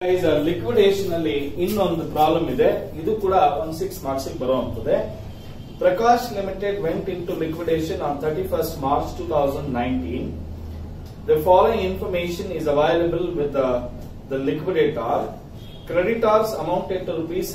Liquidation ಅಲ್ಲಿ ಇನ್ನೊಂದು problem ಇದೆ ಇದು ಕೂಡ ಒಂದ್ ಸಿಕ್ಸ್ ಮಾರ್ಕ್ಸ್ ಬರುವಂತದೆ Prakash limited went into liquidation on thirty first March two thousand nineteen The following information is available with the, the liquidator. Creditors amounted to rupees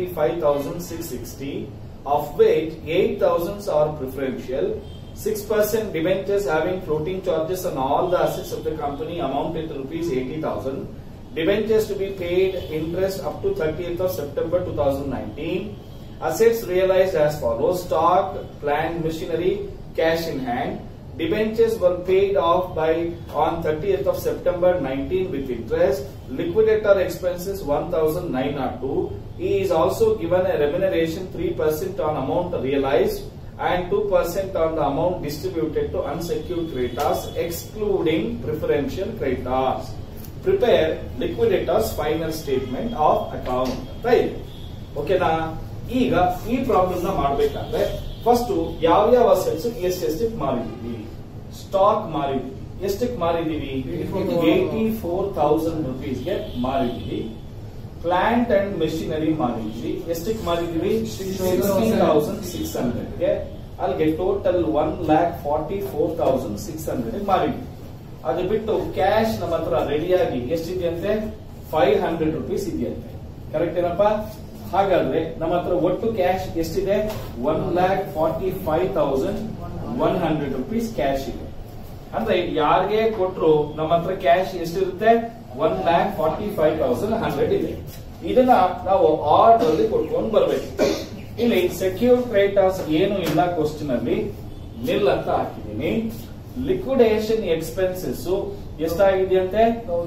75,660, of which 8,000 are preferential. 6% debentures having floating charges on all the assets of the company amounted to rupees 80,000. Debentures to be paid interest up to 30th of September 2019. Assets realized as follows. Stock, plant, machinery, cash in hand. Debentures were paid off by on 30th of September 19 with interest. Liquidator expenses 1902. He is also given a remuneration 3% on amount realized and 2% on the amount distributed to unsecured creditors excluding preferential creditors. Prepare liquidator's final statement of account. Right? ಓಕೆನಾ ಈಗ ಈ problem ನ ಮಾಡ್ಬೇಕಾದ್ರೆ first ಯಾವ್ಯಾವ assets ಎಷ್ಟೆಷ್ಟಕ್ಕೆ ಮಾರಿದೀವಿ stock ಮಾರಿದ್ವಿ ಎಷ್ಟಕ್ಕೆ ಮಾರಿದೀವಿ eighty four thousand ರುಪೀಸ್ಗೆ ಮಾರಿದ್ವಿ ಪ್ಲಾಂಟ್ ಅಂಡ್ ಮೆಷಿನರಿ ಮಾರಿದ್ವಿ ಎಷ್ಟಕ್ಕೆ ಮಾರಿದ್ವಿ ಸಿಕ್ಸ್ಟೀನ್ ತೌಸಂಡ್ ಸಿಕ್ಸ್ ಹಂಡ್ರೆಡ್ಗೆ ಅಲ್ಲಿಗೆ total one lakh forty four thousand six hundred ಮಾರಿದ್ವಿ ಅದು ಬಿಟ್ಟು ಕ್ಯಾಶ್ ನಮ್ಮ ಹತ್ರ ರೆಡಿಯಾಗಿ ಎಷ್ಟಿದೆಯಂತೆ ಫೈವ್ ಹಂಡ್ರೆಡ್ ರುಪೀಸ್ ಇದೆಯಂತೆ ಕರೆಕ್ಟ್ ಏನಪ್ಪಾ ಹಾಗಾದ್ರೆ ನಮ್ಮ ಹತ್ರ ಒಟ್ಟು ಕ್ಯಾಶ್ ಎಷ್ಟಿದೆ one lakh forty five thousand one hundred rupees cash ಇದೆ ಅಂದ್ರೆ ಯಾರಿಗೆ ಕೊಟ್ರು ನಮ್ಮ ಹತ್ರ ಕ್ಯಾಶ್ ಎಷ್ಟಿರುತ್ತೆ one lakh forty five thousand hundred ಇದೆ ಇದನ್ನ ನಾವು ಆರ್ಡರ್ ಅಲ್ಲಿ ಕೊಟ್ಕೊಂಡು ಬರ್ಬೇಕು ಇಲ್ಲಿ ಸೆಕ್ಯೂರ್ ಕ್ರೆಡಿಟರ್ಸ್ ಏನು ಇಲ್ಲ ಕ್ವಶನ್ ಅಲ್ಲಿ ನಿಲ್ ಅಂತ ಹಾಕಿದೀನಿ ಲಿಕ್ವಿಡೇಷನ್ ಎಕ್ಸ್ಪೆನ್ಸಸ್ ಎಷ್ಟಾಗಿದೆಯಂತೆ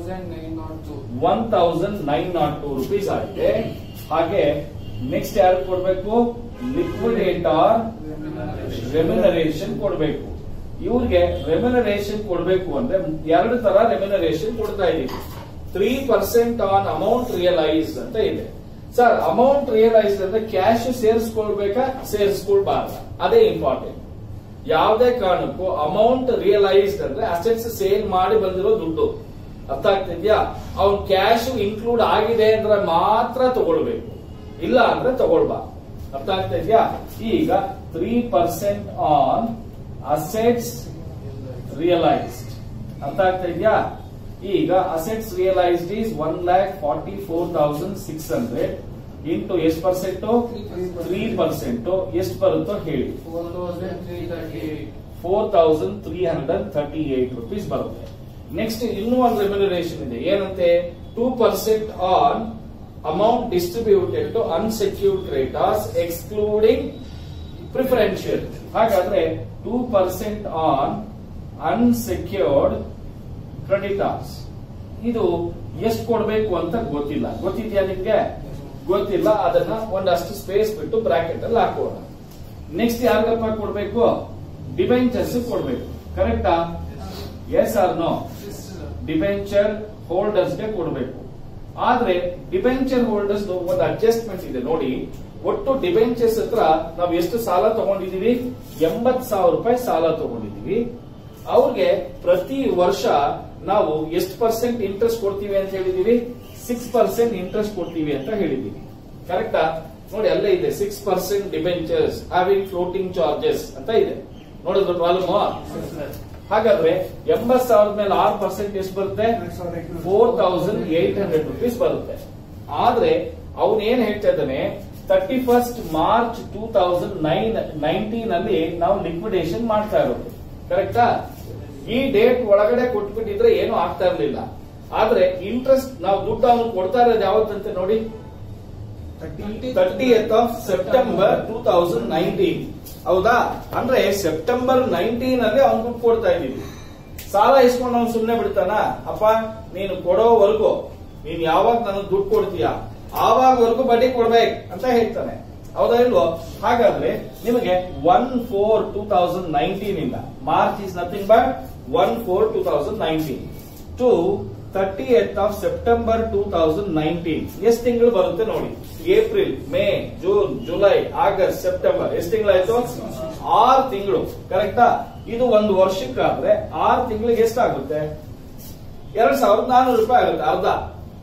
one thousand nine nought two rupees ಆಗಿದೆ ಹಾಗೆ ನೆಕ್ಸ್ಟ್ ಯಾರು ಕೊಡ್ಬೇಕು ಲಿಕ್ವಿಡೇಟರ್ ರೆಮ್ಯುನರೇಷನ್ ಕೊಡ್ಬೇಕು ಇವ್ರಿಗೆ ರೆಮ್ಯುನರೇಷನ್ ಕೊಡ್ಬೇಕು ಅಂದ್ರೆ ಎರಡು ತರ ರೆಮ್ಯುನರೇಷನ್ ಕೊಡ್ತಾ ಇದೀವಿ three percent on amount realise ಅಂತ ಇದೆ ಸರ್ ಅಮೌಂಟ್ ರಿಯಲೈಸ್ ಅಂದ್ರೆ ಕ್ಯಾಶ್ ಸೇರಿಸ್ಕೊಳ್ಬೇಕಾ ಸೇರಿಸ್ಕೊಳ್ಬಾರ್ದ ಅದೇ ಇಂಪಾರ್ಟೆಂಟ್ ಯಾವುದೇ ಕಾರಣಕ್ಕೂ ಅಮೌಂಟ್ ರಿಯಲೈಸ್ಡ್ ಅಂದ್ರೆ ಅಸೆಟ್ಸ್ ಸೇಲ್ ಮಾಡಿ ಬಂದಿರೋ ದುಡ್ಡು ಅರ್ಥ ಆಗ್ತಿದ್ಯಾ ಅವ್ನ್ ಕ್ಯಾಶ್ ಇನ್ಕ್ಲೂಡ್ ಆಗಿದೆ ಅಂದ್ರೆ ಮಾತ್ರ ತಗೊಳ್ಬೇಕು ಇಲ್ಲ ಅಂದ್ರೆ ತಗೊಳ್ಬಾರ್ದು ಅರ್ಥ ಆಗ್ತಾ ಇದೆಯಾ ಈಗ three percent on assets realised ಅರ್ಥ ಆಗ್ತಾ ಇದೆಯಾ ಈಗ assets realised is one lakh forty four thousand six hundred into ಎಷ್ಟು ಪರ್ಸೆಂಟ್ ತ್ರೀ ಪರ್ಸೆಂಟ್ ಎಷ್ಟು ಬರುತ್ತೋ ಹೇಳಿ four thousand three hundred thirty eight rupees ಬರುತ್ತೆ ನೆಕ್ಸ್ಟ್ ಇನ್ನೂ ಒಂದು ರೆಮ್ಯುನರೇಷನ್ ಇದೆ ಏನಂತೆ two percent on amount distributed to unsecured creditors excluding preferential ಹಾಗಾದ್ರೆ two percent on unsecured creditors ಇದು ಎಷ್ಟು ಕೊಡಬೇಕು ಅಂತ ಗೊತ್ತಿಲ್ಲ ಗೊತ್ತಿದ್ಯಾ ನಿಮ್ಗೆ ಗೊತ್ತಿಲ್ಲ ಅದನ್ನ ಒಂದಷ್ಟು ಸ್ಪೇಸ್ ಬಿಟ್ಟು ಬ್ರಾಕೆಟ್ ಅಲ್ಲಿ ಹಾಕೋಣ ನೆಕ್ಸ್ಟ್ ಯಾರಿಗಪ್ಪ ಕೊಡ್ಬೇಕು ಡಿಬೆಂಚರ್ಸ್ ಕೊಡ್ಬೇಕು ಕರೆಕ್ಟಾ yes or no debenture holders ಗೆ ಕೊಡಬೇಕು ಆದ್ರೆ ಡಿಬೆಂಚರ್ ಹೋಲ್ಡರ್ಸ್ ಒಂದು ಅಡ್ಜಸ್ಟ್ಮೆಂಟ್ ಇದೆ ನೋಡಿ ಒಟ್ಟು ಡಿಬೆಂಚರ್ಸ್ ಹತ್ರ ನಾವು ಎಷ್ಟು ಸಾಲ ತಗೊಂಡಿದೀವಿ ಎಂಬತ್ ಸಾವಿರ ರೂಪಾಯಿ ಸಾಲ ತಗೊಂಡಿದೀವಿ ಅವ್ರಿಗೆ ಪ್ರತಿ ವರ್ಷ ನಾವು ಎಷ್ಟು ಪರ್ಸೆಂಟ್ ಇಂಟ್ರೆಸ್ಟ್ ಕೊಡ್ತೀವಿ ಅಂತ ಹೇಳಿದೀವಿ ಸಿಕ್ಸ್ ಪರ್ಸೆಂಟ್ ಇಂಟ್ರೆಸ್ಟ್ ಕೊಡ್ತೀವಿ ಅಂತ ಹೇಳಿದೀವಿ ಕರೆಕ್ಟಾ ನೋಡಿ ಅಲ್ಲೇ ಇದೆ six percent debentures having floating charges ಅಂತ ಇದೆ ನೋಡಿದ್ರ ಪ್ರಾಬ್ಲಮ್ ಹಾಗಾದ್ರೆ ಎಂಬತ್ ಸಾವಿರದ ಮೇಲೆ ಆರು ಪರ್ಸೆಂಟ್ ಎಷ್ಟು ಬರುತ್ತೆ four thousand eight hundred rupees ಬರುತ್ತೆ ಆದ್ರೆ ಅವನ್ ಏನ್ ಹೇಳ್ತಾ ಇದ್ದಾನೆ thirty first March two thousand nine nineteen ಅಲ್ಲಿ ನಾವು ಲಿಕ್ವಿಡೇಷನ್ ಮಾಡ್ತಾ ಇರೋದು ಕರೆಕ್ಟಾ ಈ ಡೇಟ್ ಒಳಗಡೆ ಕೊಟ್ಬಿಟ್ಟಿದ್ರೆ ಏನು ಆಗ್ತಾ ಇರ್ಲಿಲ್ಲ ಆದ್ರೆ ಇಂಟ್ರೆಸ್ಟ್ ನಾವು ದುಡ್ಡು ಅವನು ಕೊಡ್ತಾ ಇರೋದು ಯಾವತ್ತಂತೆ ನೋಡಿ thirty of September two thousand nineteen ಹೌದಾ ಅಂದ್ರೆ ಸೆಪ್ಟೆಂಬರ್ ನೈನ್ಟೀನ್ ಅಲ್ಲಿ ಅವ್ನು ದುಡ್ಡು ಕೊಡ್ತಾ ಇದೀವಿ ಸಾಲ ಇಸ್ಕೊಂಡು ಅವ್ನು ಸುಮ್ನೆ ಬಿಡ್ತಾನ ಅಪ್ಪ ನೀನು ಕೊಡೋವರೆಗೂ ನೀನ್ ಯಾವಾಗ ನನಗೆ ದುಡ್ಡು ಕೊಡ್ತೀಯಾ ಆವಾಗವರೆಗೂ ಬಡ್ಡಿ ಕೊಡ್ಬೇಕು ಅಂತ ಹೇಳ್ತಾನೆ ಹೌದಾ ಇಲ್ವೋ ಹಾಗಾದ್ರೆ ನಿಮಗೆ one four two thousand nineteen ಇಂದ March is nothing but one four two thousand nineteen to thirtieth of September two thousand nineteen ಎಷ್ಟು ತಿಂಗಳು ಬರುತ್ತೆ ನೋಡಿ April May June July August September ಎಷ್ಟು ತಿಂಗಳಾಯ್ತು ಆರು ತಿಂಗಳು ಕರೆಕ್ಟಾ ಇದು ಒಂದು ವರ್ಷಕ್ಕಾದ್ರೆ ಆರು ತಿಂಗಳಿಗೆ ಎಷ್ಟಾಗುತ್ತೆ ಎರಡ್ ಸಾವಿರದ ನಾನೂರು ರೂಪಾಯಿ ಆಗುತ್ತೆ ಅರ್ಧ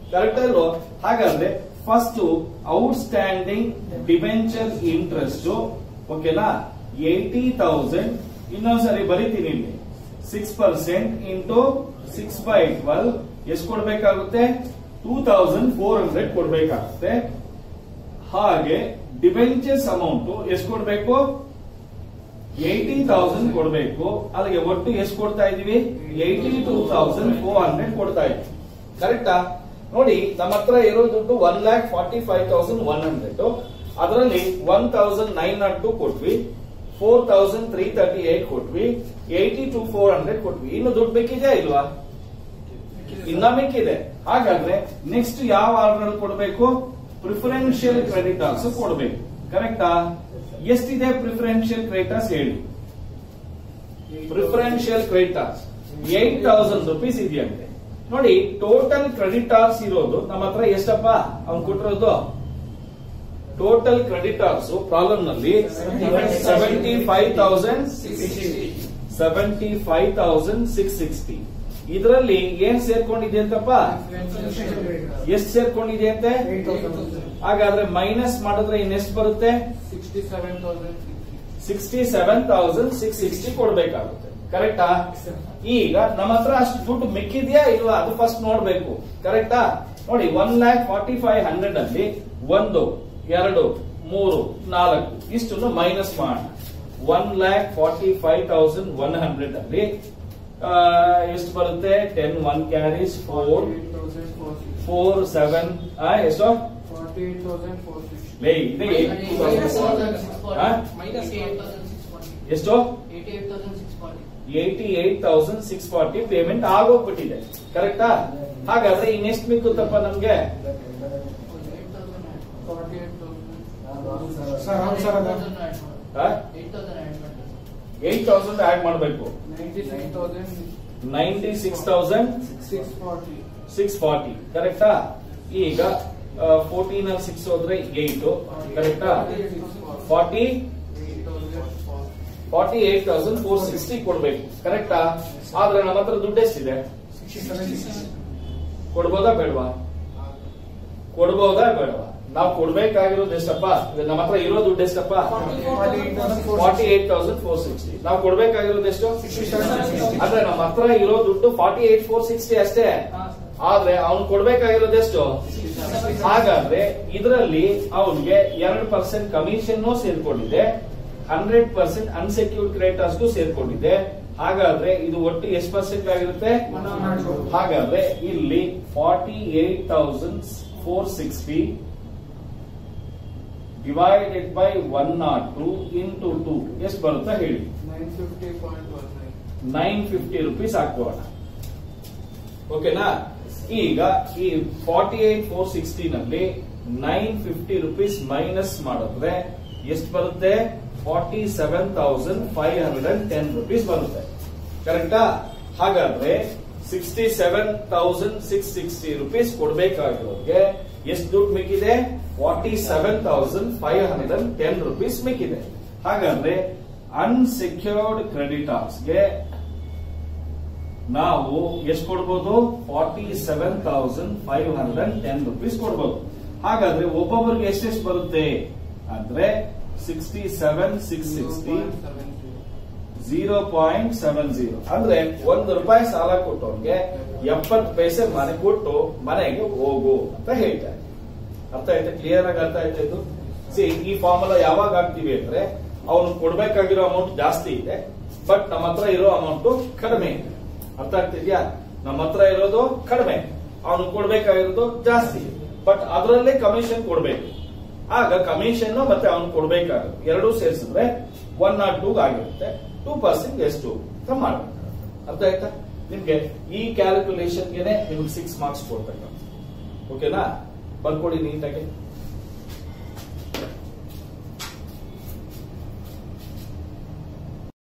ಕರೆಕ್ಟ್ ಅಲ್ವೋ ಹಾಗಾದ್ರೆ first outstanding debenture interest ಓಕೆನಾ ಏಯ್ಟಿ ತೌಸಂಡ್ ಇನ್ನೊಂದ್ಸರಿ ಬರಿತೀನಿ ಇಲ್ಲಿ six percent into six by twelve ಎಷ್ಟು ಕೊಡ್ಬೇಕಾಗುತ್ತೆ ಟೂ ತೌಸಂಡ್ ಫೋರ್ ಹಂಡ್ರೆಡ್ ಕೊಡ್ಬೇಕಾಗುತ್ತೆ ಹಾಗೆ ಡಿಬೆಂಚರ್ಸ್ ಅಮೌಂಟ್ ಎಷ್ಟು ಕೊಡ್ಬೇಕು ಏಯ್ಟಿ ತೌಸಂಡ್ ಕೊಡ್ಬೇಕು ಅಲ್ಲಿಗೆ ಒಟ್ಟು ಎಷ್ಟು ಕೊಡ್ತಾ ಇದೀವಿ eighty two thousand four hundred ಕೊಡ್ತಾ ಇದೀವಿ ಕರೆಕ್ಟಾ ನೋಡಿ ನಮ್ಮ ಹತ್ರ ಇರೋ ದುಡ್ಡು one lakh forty five thousand one hundred ಅದರಲ್ಲಿ one thousand nine nought two ಕೊಟ್ವಿ four thousand three thirty eight ಕೊಟ್ವಿ ಏಯ್ಟಿ ಟು ಫೋರ್ ಹಂಡ್ರೆಡ್ ಕೊಟ್ವಿ ಇನ್ನು ದುಡ್ಡು ಬೇಕಿದೆಯಾ ಇಲ್ವಾ ಇನ್ನ ಮಿಕ್ಕಿದೆ ಹಾಗಾದ್ರೆ ನೆಕ್ಸ್ಟ್ ಯಾವ ಆರ್ಡರ್ ಕೊಡಬೇಕು ಪ್ರಿಫರೆನ್ಷಿಯಲ್ ಕ್ರೆಡಿಟರ್ಸ್ ಕೊಡಬೇಕು ಕರೆಕ್ಟಾ ಎಷ್ಟಿದೆ ಪ್ರಿಫರೆನ್ಷಿಯಲ್ ಕ್ರೆಡಿಟರ್ಸ್ ಹೇಳಿ preferential creditors eight thousand rupees ಇದೆಯಂತೆ ನೋಡಿ ಟೋಟಲ್ ಕ್ರೆಡಿಟರ್ಸ್ ಇರೋದು ನಮ್ಮ ಹತ್ರ ಎಷ್ಟಪ್ಪ ಅವ್ನು ಕೊಟ್ಟಿರೋದು ಟೋಟಲ್ ಕ್ರೆಡಿಟರ್ಸ್ ಪ್ರಾಬ್ಲಮ್ ನಲ್ಲಿ seventy five thousand seventy five thousand six sixty ಇದರಲ್ಲಿ ಏನ್ ಸೇರ್ಕೊಂಡಿದೆ ಅಂತಪ್ಪ ಎಷ್ಟು ಸೇರ್ಕೊಂಡಿದೆ ಅಂತೆ ಹಾಗಾದ್ರೆ ಮೈನಸ್ ಮಾಡಿದ್ರೆ ಇನ್ನೆಷ್ಟು ಬರುತ್ತೆ sixty seven thousand six sixty ಕೊಡ್ಬೇಕಾಗುತ್ತೆ ಕರೆಕ್ಟಾ ಈಗ ನಮ್ಮ ಹತ್ರ ಅಷ್ಟು ದುಡ್ಡು ಮಿಕ್ಕಿದ್ಯಾ ಇಲ್ವಾ ಅದು ಫಸ್ಟ್ ನೋಡ್ಬೇಕು ಕರೆಕ್ಟಾ ನೋಡಿ one lakh forty five hundred ಅಲ್ಲಿ ಒಂದು ಎರಡು ಮೂರು ನಾಲ್ಕು ಇಷ್ಟನ್ನು ಮೈನಸ್ ಮಾಡೋಣ one lakh forty five thousand one hundred ಅಲ್ಲಿ ಆ, ಎಷ್ಟು ಬರುತ್ತೆ ten one carries four four seven ಎಷ್ಟು ಲೇ ಇದೆ ಹಾ? ಎಷ್ಟು eighty eight thousand six forty payment ಆಗೋಗ್ಬಿಟ್ಟಿದೆ ಕರೆಕ್ಟಾ ಹಾಗಾದ್ರೆ ಇನ್ನೆಷ್ಟು ಮಿಕ್ಕುತ್ತಪ್ಪ ನಮ್ಗೆ ಏಟ್ ತೌಸಂಡ್ ಆಡ್ ಮಾಡಬೇಕು ninety six thousand six forty ಕರೆಕ್ಟಾ ಈಗ ಫೋರ್ಟೀನ್ ಅಲ್ಲಿ ಸಿಕ್ಸ್ ಹೋದ್ರೆ ಏಟ್ ಕರೆಕ್ಟಾ forty forty eight thousand four sixty ಕೊಡ್ಬೇಕು ಕರೆಕ್ಟಾ ಆದ್ರೆ ನಮ್ಮ ಹತ್ರ ದುಡ್ಡು ಎಷ್ಟಿದೆ ಕೊಡ್ಬೋದಾ ಬೇಡವಾ ಕೊಡ್ಬೋದಾ ಬೇಡವಾ ನಾವು ಕೊಡ್ಬೇಕಾಗಿರೋದು ಎಷ್ಟಪ್ಪ ಇದು ನಮ್ಮ ಹತ್ರ ಇರೋ ದುಡ್ಡು ಎಷ್ಟಪ್ಪ forty eight thousand four sixty ನಾವು ಕೊಡ್ಬೇಕಾಗಿರೋದು ಎಷ್ಟು ಅಂದ್ರೆ ನಮ್ಮ ಹತ್ರ ಇರೋ ದುಡ್ಡು ಫಾರ್ಟಿ ಏಟ್ ಫೋರ್ ಸಿಕ್ಸ್ಟಿ ಅಷ್ಟೇ ಆದ್ರೆ ಅವ್ನು ಕೊಡ್ಬೇಕಾಗಿರೋದು ಎಷ್ಟು ಹಾಗಾದ್ರೆ ಇದರಲ್ಲಿ ಅವನಿಗೆ ಎರಡು ಪರ್ಸೆಂಟ್ ಕಮಿಷನ್ ಸೇರ್ಕೊಂಡಿದೆ ಹಂಡ್ರೆಡ್ ಪರ್ಸೆಂಟ್ ಅನ್ಸೆಕ್ಯೂರ್ಡ್ ಕ್ರೆಡಿಟರ್ಸ್ ಸೇರ್ಕೊಂಡಿದೆ ಹಾಗಾದ್ರೆ ಇದು ಒಟ್ಟು ಎಷ್ಟು ಪರ್ಸೆಂಟ್ ಆಗಿರುತ್ತೆ ಹಾಗಾದ್ರೆ ಇಲ್ಲಿ forty eight thousand four sixty divided by one nought two into two ಎಷ್ಟು ಬರುತ್ತಾ ಹೇಳಿ ನೈನ್ ಫಿಫ್ಟಿ ರುಪೀಸ್ ಹಾಕೋಣ ಓಕೆನಾ ಈಗ ಈ ಫಾರ್ಟಿ ಏಟ್ ಫೋರ್ ಸಿಕ್ಸ್ಟಿ ನಲ್ಲಿ ನೈನ್ ಫಿಫ್ಟಿ ರುಪೀಸ್ ಮೈನಸ್ ಮಾಡಿದ್ರೆ ಎಷ್ಟು ಬರುತ್ತೆ forty seven thousand five hundred and ten rupees ಬರುತ್ತೆ ಕರೆಕ್ಟಾ ಹಾಗಾದ್ರೆ sixty seven thousand six sixty rupees ಕೊಡ್ಬೇಕಾಗಿರೋರಿಗೆ ಎಷ್ಟು ದುಡ್ಡು ಮಿಕ್ಕಿದೆ forty seven thousand five hundred and ten rupees ಮಿಕ್ಕಿದೆ ಹಾಗಾದ್ರೆ ಅನ್ಸೆಕ್ಯೂರ್ಡ್ ಕ್ರೆಡಿಟರ್ಸ್ಗೆ ನಾವು ಎಷ್ಟು ಕೊಡ್ಬೋದು forty seven thousand five hundred and ten rupees ಕೊಡ್ಬೋದು ಹಾಗಾದ್ರೆ ಒಬ್ಬೊಬ್ಬರಿಗೆ ಎಷ್ಟೆಷ್ಟು ಬರುತ್ತೆ ಅಂದ್ರೆ sixty seven six sixty zero point seven zero ಅಂದ್ರೆ ಒಂದು ರೂಪಾಯಿ ಸಾಲ ಕೊಟ್ಟವನ್ಗೆ ಎಪ್ಪತ್ತು ಪೈಸೆ ಮನೆ ಕೊಟ್ಟು ಮನೆಗೆ ಹೋಗು ಅಂತ ಹೇಳ್ತಾರೆ ಅರ್ಥ ಆಯ್ತಾ ಕ್ಲಿಯರ್ ಆಗಿ ಅರ್ಥ ಆಯ್ತಾ ಇದು ಸಿ ಈ ಫಾರ್ಮುಲಾ ಯಾವಾಗ ಹಾಕ್ತಿವಿ ಅಂದ್ರೆ ಅವನು ಕೊಡ್ಬೇಕಾಗಿರೋ ಅಮೌಂಟ್ ಜಾಸ್ತಿ ಇದೆ ಬಟ್ ನಮ್ಮ ಹತ್ರ ಇರೋ ಅಮೌಂಟ್ ಕಡಿಮೆ ಇದೆ ಅರ್ಥ ಆಗ್ತಿದ್ಯಾ ನಮ್ಮ ಹತ್ರ ಇರೋದು ಕಡಿಮೆ ಅವನು ಕೊಡ್ಬೇಕಾಗಿರೋದು ಜಾಸ್ತಿ ಬಟ್ ಅದರಲ್ಲೇ ಕಮಿಷನ್ ಕೊಡ್ಬೇಕು ಆಗ ಕಮಿಷನ್ ಮತ್ತೆ ಅವನು ಕೊಡ್ಬೇಕಾಗುತ್ತೆ ಎರಡೂ ಸೇರಿಸಿದ್ರೆ ಒನ್ ನಾಟ್ ಟೂ ಆಗಿರುತ್ತೆ ಟೂ ಪರ್ಸೆಂಟ್ ಎಷ್ಟು ಅಂತ ಮಾಡ್ಬೇಕು ಅರ್ಥ ಆಯ್ತಾ ನಿಮ್ಗೆ ಈ ಕ್ಯಾಲ್ಕುಲೇಷನ್ಗೆನೆ ನಿಮ್ಗೆ ಸಿಕ್ಸ್ ಮಾರ್ಕ್ಸ್ ಕೊಡ್ಬೇಕು ಓಕೆನಾ ಬರ್ಕೊಡಿ ನೀಟಾಗಿ